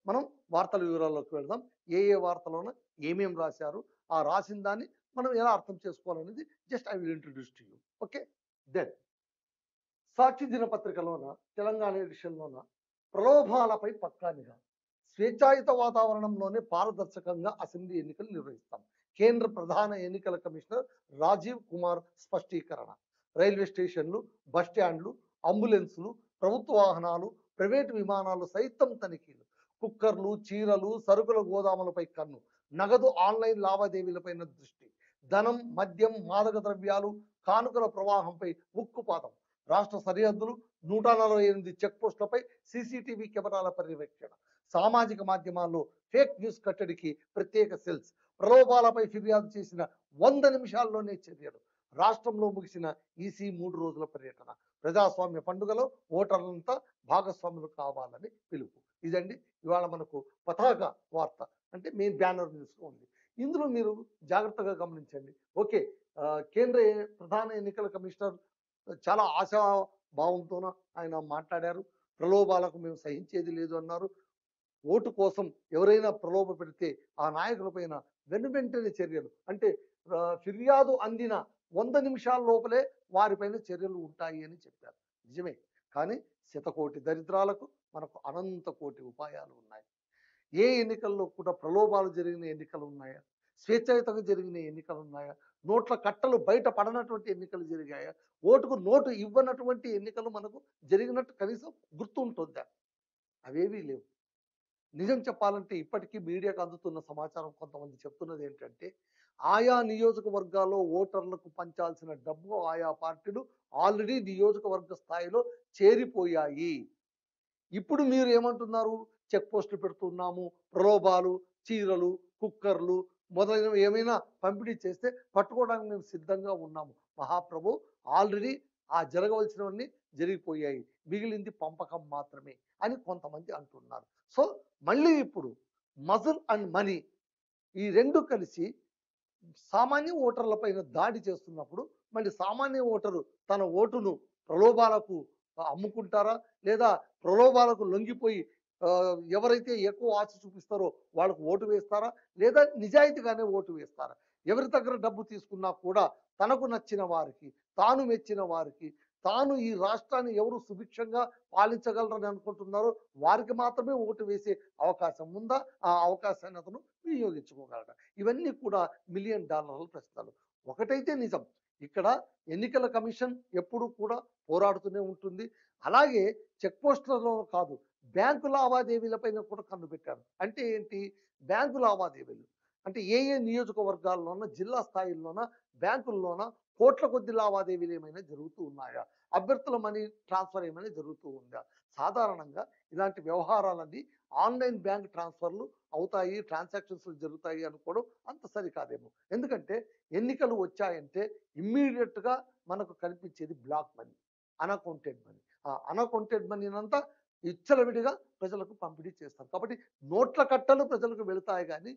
మనం వార్తల వివరాల్లోకి వెళ్దాం ఏ ఏ వార్తలోన ఏమేం రాశారు ఆ రాసిన దాన్ని మనం ఎలా అర్థం చేసుకోవాలనేది just I will introduce to you okay then Sakshi దినపత్రికలోన తెలంగాణ ఎడిషన్లోన ప్రలోభాలపై పక్కా నిఘా స్వేచ్ఛాయుత వాతావరణంలోనే పారదర్శకంగా అసెంబ్లీ ఎన్నికలు నిర్వహిస్తాం కేంద్ర ప్రధాన ఎన్నికల కమిషనర్ రాజీవ్ కుమార్ స్పష్టీకరణ రైల్వే స్టేషన్లు బస్ స్టాండ్లు అంబులెన్సులు ప్రభుత్వ వాహనాలు ప్రైవేటు విమానాలు సైతం తనిఖీలు కుక్కర్లు చీరలు సరుకుల గోదాములపై కన్ను నగదు ఆన్లైన్ లావాదేవీలపైన దృష్టి ధనం మద్యం మాదక ద్రవ్యాలు కానుకల ప్రవాహంపై ఉక్కుపాతం రాష్ట్ర సరిహద్దులు నూట నలభై ఎనిమిది చెక్ పోస్టులపై సీసీటీవీ కెమెరాల పర్యవేక్షణ సామాజిక మాధ్యమాల్లో ఫేక్ న్యూస్ కట్టడికి ప్రత్యేక సెల్స్ ప్రలోభాలపై ఫిర్యాదు చేసిన వంద నిమిషాల్లోనే చర్యలు రాష్ట్రంలో ముగిసిన ఈసీ మూడు రోజుల పర్యటన ప్రజాస్వామ్య పండుగలో ఓటర్లంతా భాగస్వాములు కావాలని పిలుపు ఇదండి ఇవాళ మనకు పతాక వార్త అంటే మెయిన్ బ్యానర్ న్యూస్ ఉంది ఇందులో మీరు జాగ్రత్తగా గమనించండి ఓకే ఆ, కేంద్ర ఎ- ప్రధాన ఎన్నికల కమిషనర్ చాలా ఆశాభావంతోన ఆయన మాట్లాడారు ప్రలోభాలకు మేము సహించేది లేదు అన్నారు ఓటు కోసం ఎవరైనా ప్రలోభ పెడితే ఆ నాయకులపైన వెను వెంటనే చర్యలు అంటే ఆ, ఫిర్యాదు అందిన వంద నిమిషాల లోపలే వారిపైన చర్యలు ఉంటాయి అని చెప్పారు నిజమే కానీ శతకోటి దరిద్రాలకు మనకు అనంత కోటి ఉపాయాలు ఉన్నాయి ఏ ఎన్నికల్లో కూడా ప్రలోభాలు జరిగిన ఎన్నికలు ఉన్నాయా స్వేచ్ఛాయుతంగా జరిగిన ఎన్నికలు ఉన్నాయా నోట్ల కట్టలు బయట పడనటువంటి ఎన్నికలు జరిగాయా ఓటుకు నోటు ఇవ్వనటువంటి ఎన్నికలు మనకు జరిగినట్టు కనీసం గుర్తు ఉంటుందా అవేవీ లేవు నిజం చెప్పాలంటే ఇప్పటికీ మీడియాకు అందుతున్న సమాచారం కొంతమంది చెప్తున్నది ఏంటంటే ఆయా నియోజకవర్గాల్లో ఓటర్లకు పంచాల్సిన డబ్బు ఆయా పార్టీలు ఆల్రెడీ నియోజకవర్గ స్థాయిలో చేరిపోయాయి ఇప్పుడు మీరు ఏమంటున్నారు చెక్ పోస్టులు పెడుతున్నాము ప్రలోభాలు చీరలు కుక్కర్లు మొదలైనవి ఏమైనా పంపిణీ చేస్తే పట్టుకోవడానికి మేము సిద్ధంగా ఉన్నాము మహాప్రభు ఆల్రెడీ ఆ జరగవలసినవన్నీ జరిగిపోయాయి మిగిలింది పంపకం మాత్రమే అని కొంతమంది అంటున్నారు సో మళ్ళీ ఇప్పుడు మజల్ అండ్ మనీ ఈ రెండు కలిసి సామాన్య ఓటర్ల పైన దాడి చేస్తున్నప్పుడు మళ్ళీ సామాన్య ఓటరు తన ఓటును ప్రలోభాలకు ఆ, అమ్ముకుంటారా లేదా ప్రలోభాలకు లొంగిపోయి ఆ, ఎవరైతే ఎక్కువ ఆశ చూపిస్తారో వాళ్ళకు ఓటు వేస్తారా లేదా నిజాయితీగానే ఓటు వేస్తారా ఎవరి దగ్గర డబ్బు తీసుకున్నా కూడా తనకు నచ్చిన వారికి తాను మెచ్చిన వారికి తాను ఈ రాష్ట్రాన్ని ఎవరు సుభిక్షంగా పాలించగలరని అనుకుంటున్నారో వారికి మాత్రమే ఓటు వేసే అవకాశం ఉందా ఆ అవకాశాన్ని అతను వినియోగించుకోగలడా ఇవన్నీ కూడా మిలియన్ డాలర్ల ప్రశ్నలు ఒకటైతే నిజం ఇక్కడ ఎన్నికల కమిషన్ ఎప్పుడు కూడా పోరాడుతూనే ఉంటుంది అలాగే చెక్ పోస్టులలో కాదు బ్యాంకు లావాదేవీలపైన కూడా కన్ను పెట్టారు అంటే ఏంటి బ్యాంకు లావాదేవీలు అంటే ఏ ఏ నియోజకవర్గాల్లోన జిల్లా స్థాయిల్లోన బ్యాంకుల్లోన కోట్ల కొద్ది లావాదేవీలు ఏమైనా జరుగుతూ ఉన్నాయా అభ్యర్థుల మనీ ట్రాన్స్ఫర్ ఏమైనా జరుగుతూ ఉందా సాధారణంగా ఇలాంటి వ్యవహారాలన్నీ ఆన్లైన్ బ్యాంక్ ట్రాన్స్ఫర్లు అవుతాయి ట్రాన్సాక్షన్స్ జరుగుతాయి అనుకోవడం అంత సరికాదేమో ఎందుకంటే ఎన్నికలు వచ్చాయంటే immediate గా మనకు కనిపించేది బ్లాక్ మనీ అన్అకౌంటెడ్ మనీ ఆ అన్అకౌంటెడ్ మనీనంతా ఇచ్చలవిడిగా ప్రజలకు పంపిణీ చేస్తారు కాబట్టి నోట్ల కట్టలు ప్రజలకు వెళతాయి కానీ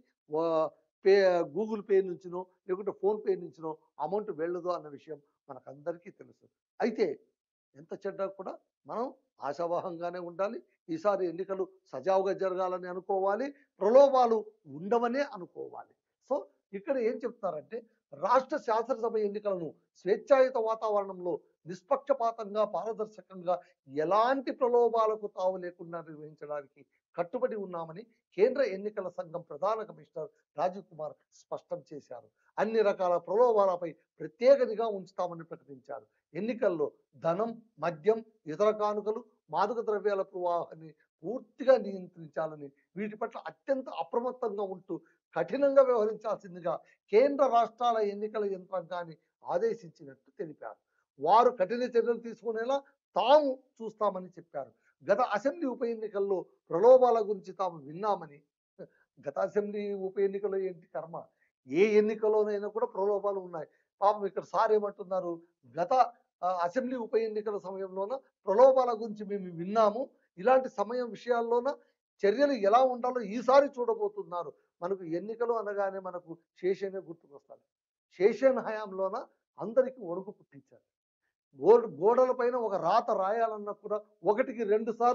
పే గూగుల్ పే నుంచినో లేకుంటే ఫోన్ పే నుంచినో అమౌంట్ వెళ్ళదు అన్న విషయం మనకందరికీ తెలుసు అయితే ఎంత చెడ్డా కూడా మనం ఆశావాహంగానే ఉండాలి ఈసారి ఎన్నికలు సజావుగా జరగాలని అనుకోవాలి ప్రలోభాలు ఉండవనే అనుకోవాలి సో ఇక్కడ ఏం చెప్తారంటే రాష్ట్ర శాసనసభ ఎన్నికలను స్వేచ్ఛాయుత వాతావరణంలో నిష్పక్షపాతంగా పారదర్శకంగా ఎలాంటి ప్రలోభాలకు తావు లేకుండా నిర్వహించడానికి కట్టుబడి ఉన్నామని కేంద్ర ఎన్నికల సంఘం ప్రధాన కమిషనర్ రాజీవ్ కుమార్ స్పష్టం చేశారు అన్ని రకాల ప్రలోభాలపై ప్రత్యేక నిఘా ఉంచుతామని ప్రకటించారు ఎన్నికల్లో ధనం మద్యం ఇతర కానుకలు మాదక ద్రవ్యాల ప్రవాహాన్ని పూర్తిగా నియంత్రించాలని వీటి పట్ల అత్యంత అప్రమత్తంగా ఉంటూ కఠినంగా వ్యవహరించాల్సిందిగా కేంద్ర రాష్ట్రాల ఎన్నికల యంత్రాంగాన్ని ఆదేశించినట్టు తెలిపారు వారు కఠిన చర్యలు తీసుకునేలా తాము చూస్తామని చెప్పారు గత అసెంబ్లీ ఉప ఎన్నికల్లో ప్రలోభాల గురించి తాము విన్నామని గత అసెంబ్లీ ఉప ఎన్నికలో ఏంటి కర్మ ఏ ఎన్నికలోనైనా కూడా ప్రలోభాలు ఉన్నాయి పాపం ఇక్కడ సార్ ఏమంటున్నారు గత ఆ, అసెంబ్లీ ఉప ఎన్నికల సమయంలోన ప్రలోభాల గురించి మేము విన్నాము ఇలాంటి సమయం విషయాల్లోన చర్యలు ఎలా ఉండాలో ఈసారి చూడబోతున్నారు మనకు ఎన్నికలు అనగానే మనకు శేషనే గుర్తుకొస్తాడు శేషన్ హయాంలోన అందరికీ వణుకు పుట్టించారు గోడ గోడల పైన ఒక రాత రాయాలన్నా కూడా ఒకటికి రెండు సార్లు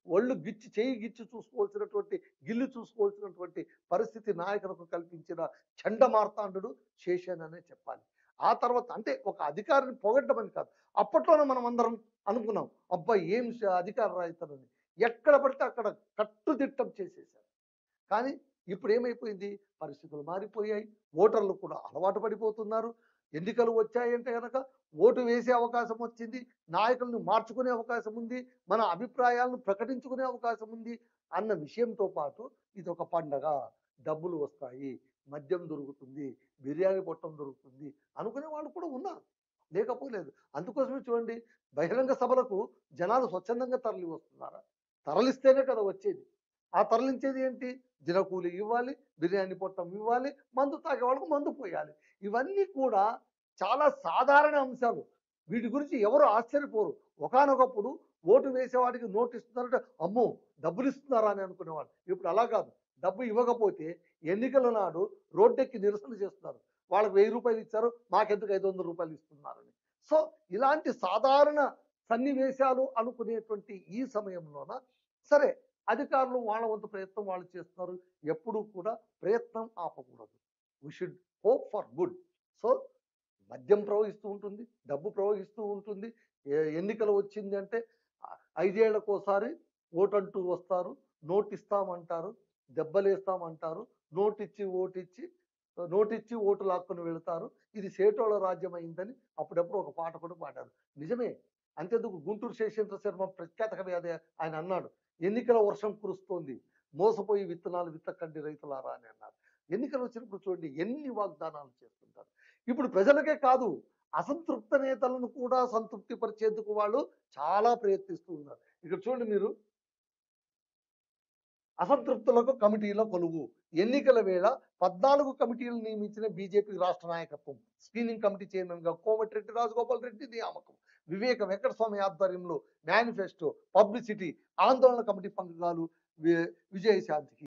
ఒళ్ళు గిచ్చి చేయి గిచ్చి చూసుకోవాల్సినటువంటి గిల్లు చూసుకోవాల్సినటువంటి పరిస్థితి నాయకులకు కల్పించిన చండమార్తాండు శేషన్ అనే చెప్పాలి ఆ తర్వాత అంటే ఒక అధికారిని పొగడ్డమని కాదు అప్పట్లోనే మనం అందరం అనుకున్నాం అబ్బాయి ఏం శ- అధికార రాయితనని ఎక్కడ పడితే అక్కడ కట్టుదిట్టం చేసేసారు కానీ ఇప్పుడు ఏమైపోయింది పరిస్థితులు మారిపోయాయి ఓటర్లు కూడా అలవాటు పడిపోతున్నారు ఎన్నికలు వచ్చాయంటే కనుక ఓటు వేసే అవకాశం వచ్చింది నాయకులను మార్చుకునే అవకాశం ఉంది మన అభిప్రాయాలను ప్రకటించుకునే అవకాశం ఉంది అన్న విషయంతో పాటు ఇది ఒక పండగ డబ్బులు వస్తాయి మద్యం దొరుకుతుంది బిర్యానీ పొట్టం దొరుకుతుంది అనుకునే వాళ్ళు కూడా ఉన్నారు లేకపోలేదు అందుకోసమే చూడండి బహిరంగ సభలకు జనాలు స్వచ్ఛందంగా తరలి వస్తున్నారా తరలిస్తేనే కదా వచ్చేది ఆ తరలించేది ఏంటి దినకూలి ఇవ్వాలి బిర్యానీ పొట్టం ఇవ్వాలి మందు తాగే వాళ్ళకు మందు పోయాలి ఇవన్నీ కూడా చాలా సాధారణ అంశాలు వీటి గురించి ఎవరు ఆశ్చర్యపోరు ఒకానొకప్పుడు ఓటు వేసేవాడికి నోటు ఇస్తున్నారంటే అమ్మో డబ్బులు ఇస్తున్నారా అని అనుకునేవాడు ఇప్పుడు అలా కాదు డబ్బు ఇవ్వకపోతే ఎన్నికల నాడు రోడ్డెక్కి నిరసన చేస్తున్నారు వాళ్ళకి వెయ్యి రూపాయలు ఇచ్చారు మాకెందుకు ఐదు వందల రూపాయలు ఇస్తున్నారని సో ఇలాంటి సాధారణ సన్నివేశాలు అనుకునేటువంటి ఈ సమయంలోన సరే అధికారులు వాళ్ళ వంతు ప్రయత్నం వాళ్ళు చేస్తున్నారు ఎప్పుడూ కూడా ప్రయత్నం ఆపకూడదు we should hope for good so మద్యం ప్రవహిస్తూ ఉంటుంది డబ్బు ప్రవహిస్తూ ఉంటుంది ఏ- ఎన్నికలు వచ్చింది అంటే ఆ- ఐదేళ్లకోసారి ఓటంటూ వస్తారు నోట్ ఇస్తామంటారు దెబ్బలేస్తామంటారు నోటిచ్చి ఓటిచ్చి నోటిచ్చి ఓటు లాక్కొని వెళతారు ఇది సేటోళ్ళ రాజ్యం అయిందని అప్పుడప్పుడు ఒక పాట కూడా పాడారు నిజమే అంతేందుకు గుంటూరు శేషేంద్ర శర్మ ప్రఖ్యాత కవి అదే ఆయన అన్నాడు ఎన్నికల వర్షం కురుస్తోంది మోసపోయి విత్తనాలు విత్తకండి రైతులారా అని అన్నారు ఎన్నికలు వచ్చినప్పుడు చూడండి ఎన్ని వాగ్దానాలు చేస్తుంటారు ఇప్పుడు ప్రజలకే కాదు అసంతృప్త నేతలను కూడా సంతృప్తి పరిచేందుకు వాళ్ళు చాలా ప్రయత్నిస్తూ ఉన్నారు ఇక్కడ చూడండి మీరు అసంతృప్తులకు కమిటీల కొలువు ఎన్నికల వేళ పద్నాలుగు కమిటీలు నియమించిన బీజేపీ రాష్ట్ర నాయకత్వం స్క్రీనింగ్ కమిటీ చైర్మన్ గా కోమటిరెడ్డి రాజగోపాల్ రెడ్డి నియామకం వివేక వెంకటస్వామి ఆధ్వర్యంలో మేనిఫెస్టో పబ్లిసిటీ ఆందోళన కమిటీ పంగాలు విజయశాంతికి